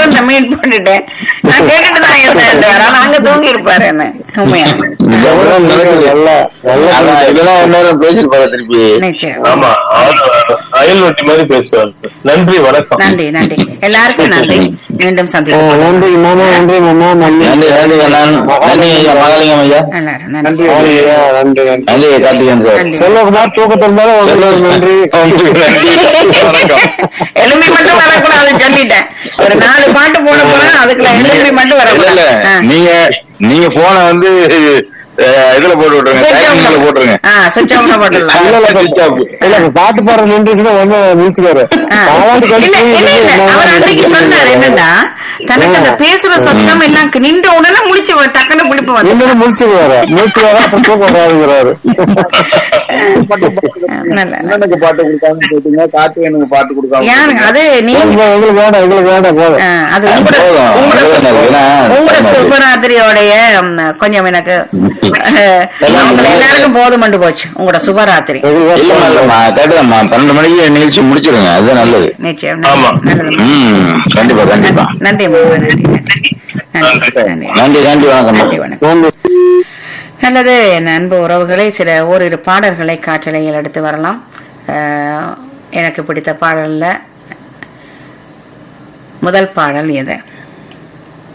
Phone meet பண்ணிட்டேன் நான் கேட்டுட்டு தான் இருந்தேன் ஆனா அங்க தூங்கி இருப்பாரு என்ன உண்மையா இதெல்லாம் நடக்குது. அதான் இதெல்லாம் இன்னொரு பேசிருப்பாரு திருப்பி நிச்சயம் ஆமா அவர் அயல்வட்டி மாதிரி பேசுவார் நன்றி வணக்கம் நன்றி நன்றி எல்லாருக்கும் நன்றி மீண்டும் ஆ, சந்திப்போம் நன்றி மாமா நன்றி மாமா மன்னி நன்றி நன்றி அண்ணன் நன்றி ஐயா மகாலிங்கம் ஐயா எல்லாரும் நன்றி நன்றி ஐயா, நன்றி நன்றி நன்றி கார்த்திகேயன் சார் நன்றி செல்வகுமார் தூக்கத்தில் மேல உங்களுக்கு நன்றி உங்களுக்கு நன்றி வணக்கம் எலும்பி மட்டும் வரக்கூடாதுன்னு சொல்லிட்டேன் ஒரு நாலு பாட்டு போட போறேன் அதுக்குள்ள எலும்பி மட்டும் இல்ல இல்ல வரக்கூடாது ஆ. நீங்க நீங்க போனை வந்து அஹ், இதுல போட்டு விட்டுருங்க Switch off டைமிங்ல போட்டுருங்க ஆ சுவிட்ச் ஆஃப் போட்டுடலாம் இல்ல, இல்ல, Switch off. இல்ல இப்ப பாட்டு பாடுற நின்றுச்சுன்னா ஒண்ணு முடிச்சுக்காரு ஆ. காலாண்டு இல்ல கழிச்சு இல்ல இல்ல நான் அவர் அன்னைக்கு சொன்னார் என்னன்னா தனக்கு அந்த பேசுற சத்தம் எல்லாம் நின்ற உடனே முடிச்சு டக்குன்னு பிடிப்பு வந்து என்னன்னு முடிச்சுக்குவாரு முடிச்சுக்காரு அப்புறம் தூக்கம் வராதுங்கிறாரு நல்ல அண்ணனுக்கு பாட்டு கொடுக்காம போயிட்டீங்க கார்த்திகேயனுக்கு பாட்டு கொடுக்காம யாருங்க அது நீங்க எங்களுக்கு வேண்டாம் எங்களுக்கு வேண்டாம் போதும் ஆ, அது உங்களோட போதும். உங்களோட அதுதான் நல்லது. ஏன்னா, உங்களோட ஆமா. சுபராத்திரியோடைய ம், கொஞ்சம் எனக்கு அஹ், அவங்க எல்லாருக்கும் போதுமண்டு போச்சு உங்களோட சுபராத்திரி எங்களுக்கு இல்லம்மா இல்லம்மா கேட்டுதாம்மா பன்னெண்டு மணிக்கு நிகழ்ச்சி முடிச்சிருங்க அதுதான் நல்லது நிச்சயம் ஆமா. நல்லது ம் கண்டிப்பா கண்டிப்பா நன்றி மாமா நன்றி நன்றி நன்றி நன்றி நன்றி நன்றி வணக்கம் நன்றி வணக்கம் நன்றி நல்லது என் அன்பு உறவுகளை சில ஓரிரு பாடல்களை காற்றலையில் எடுத்து வரலாம் அஹ், எனக்கு பிடித்த பாடல்ல முதல் பாடல் எது